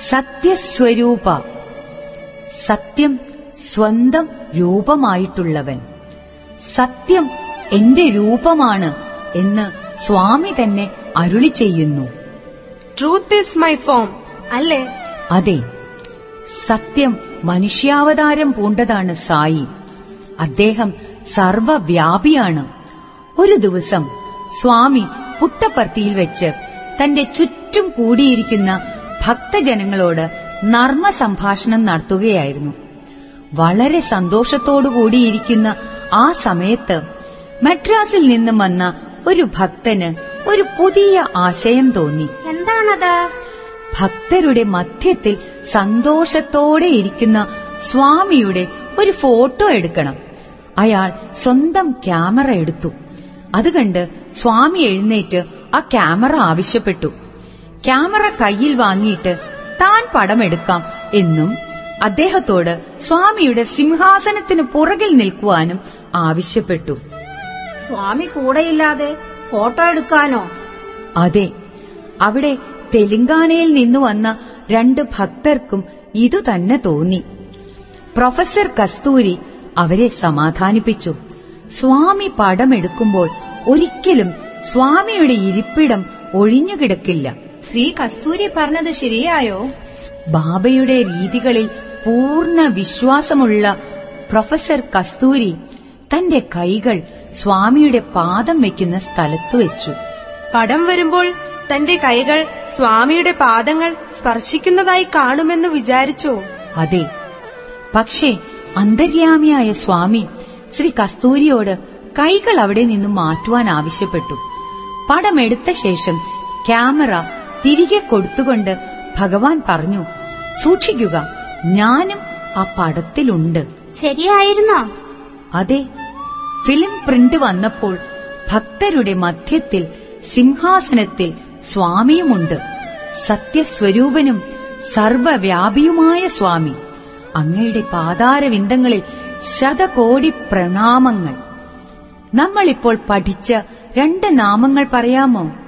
സത്യസ്വരൂപ സത്യം സ്വന്തം രൂപമായിട്ടുള്ളവൻ സത്യം എന്റെ രൂപമാണ് എന്ന് സ്വാമി തന്നെ അരുളി ചെയ്യുന്നു ട്രൂത്ത് ഈസ് മൈ ഫോം അല്ലേ അതെ സത്യം മനുഷ്യാവതാരം പൂണ്ടതാണ് സായി അദ്ദേഹം സർവവ്യാപിയാണ് ഒരു ദിവസം സ്വാമി പുട്ടപ്പർത്തിയിൽ വെച്ച് തന്റെ ചുറ്റും കൂടിയിരിക്കുന്ന ഭക്തജനങ്ങളോട് നർമ്മ സംഭാഷണം നടത്തുകയായിരുന്നു വളരെ സന്തോഷത്തോടു കൂടിയിരിക്കുന്ന ആ സമയത്ത് മദ്രാസിൽ നിന്നും വന്ന ഒരു ഭക്തന് ഒരു പുതിയ ആശയം തോന്നി എന്താണത് ഭക്തരുടെ മധ്യത്തിൽ സന്തോഷത്തോടെ ഇരിക്കുന്ന സ്വാമിയുടെ ഒരു ഫോട്ടോ എടുക്കണം അയാൾ സ്വന്തം ക്യാമറ എടുത്തു അത് കണ്ട് സ്വാമി എഴുന്നേറ്റ് ആ ക്യാമറ ആവശ്യപ്പെട്ടു ക്യാമറ കയ്യിൽ വാങ്ങിയിട്ട് താൻ പടമെടുക്കാം എന്നും അദ്ദേഹത്തോട് സ്വാമിയുടെ സിംഹാസനത്തിന് പുറകിൽ നിൽക്കുവാനും ആവശ്യപ്പെട്ടു സ്വാമി കൂടെയില്ലാതെ ഫോട്ടോ എടുക്കാനോ അതെ അവിടെ തെലങ്കാനയിൽ നിന്നു വന്ന രണ്ട് ഭക്തർക്കും ഇതു തന്നെ തോന്നി പ്രൊഫസർ കസ്തൂരി അവരെ സമാധാനിപ്പിച്ചു സ്വാമി പടമെടുക്കുമ്പോൾ ഒരിക്കലും സ്വാമിയുടെ ഇരിപ്പിടം ഒഴിഞ്ഞുകിടക്കില്ല ശ്രീ കസ്തൂരി പറഞ്ഞത് ശരിയായോ ബാബയുടെ രീതികളിൽ പൂർണ്ണ വിശ്വാസമുള്ള പ്രൊഫസർ കസ്തൂരി തന്റെ കൈകൾ സ്വാമിയുടെ പാദം വയ്ക്കുന്ന സ്ഥലത്ത് വെച്ചു പടം വരുമ്പോൾ തന്റെ കൈകൾ സ്വാമിയുടെ പാദങ്ങൾ സ്പർശിക്കുന്നതായി കാണുമെന്ന് വിചാരിച്ചോ അതെ പക്ഷേ അന്തര്യാമിയായ സ്വാമി ശ്രീ കസ്തൂരിയോട് കൈകൾ അവിടെ നിന്നും മാറ്റുവാൻ ആവശ്യപ്പെട്ടു പടമെടുത്ത ശേഷം ക്യാമറ തിരികെ കൊടുത്തുകൊണ്ട് ഭഗവാൻ പറഞ്ഞു സൂക്ഷിക്കുക ഞാനും ആ പടത്തിലുണ്ട് ശരിയായിരുന്നോ അതെ ഫിലിം പ്രിന്റ് വന്നപ്പോൾ ഭക്തരുടെ മധ്യത്തിൽ സിംഹാസനത്തിൽ സ്വാമിയുമുണ്ട് സത്യസ്വരൂപനും സർവവ്യാപിയുമായ സ്വാമി അങ്ങയുടെ പാതാരവിന്ദങ്ങളിൽ ശതകോടി പ്രണാമങ്ങൾ നമ്മളിപ്പോൾ പഠിച്ച രണ്ട് നാമങ്ങൾ പറയാമോ